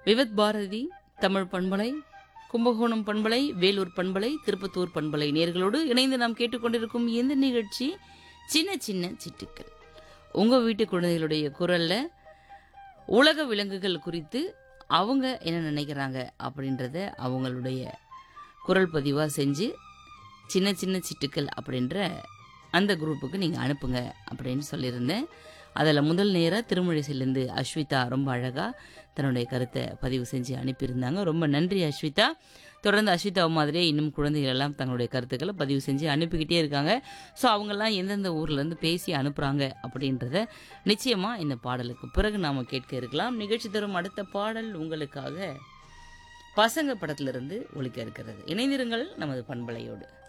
விவத் பாரதி தமிழ் பண்பலை கும்பகோணம் பண்பலை வேலூர் பண்பலை திருப்பத்தூர் பண்பலை நேர்களோடு இணைந்து நாம் கேட்டுக்கொண்டிருக்கும் இந்த நிகழ்ச்சி சின்ன சின்ன சிட்டுக்கள் உங்கள் வீட்டு குழந்தைகளுடைய குரலில் உலக விலங்குகள் குறித்து அவங்க என்ன நினைக்கிறாங்க அப்படின்றத அவங்களுடைய குரல் பதிவாக செஞ்சு சின்ன சின்ன சிட்டுக்கள் அப்படின்ற அந்த குரூப்புக்கு நீங்கள் அனுப்புங்க அப்படின்னு சொல்லியிருந்தேன் அதில் முதல் நேராக திருமழிசையிலேருந்து அஸ்விதா ரொம்ப அழகாக தன்னுடைய கருத்தை பதிவு செஞ்சு அனுப்பியிருந்தாங்க ரொம்ப நன்றி அஸ்விதா தொடர்ந்து அஸ்விதா மாதிரியே இன்னும் குழந்தைகள் எல்லாம் தங்களுடைய கருத்துக்களை பதிவு செஞ்சு அனுப்பிக்கிட்டே இருக்காங்க ஸோ அவங்கெல்லாம் எந்தெந்த ஊர்லேருந்து பேசி அனுப்புகிறாங்க அப்படின்றத நிச்சயமாக இந்த பாடலுக்கு பிறகு நாம் கேட்க இருக்கலாம் நிகழ்ச்சி தரும் அடுத்த பாடல் உங்களுக்காக பசங்க படத்திலிருந்து ஒழிக்க இருக்கிறது இணைந்திருங்கள் நமது பண்பலையோடு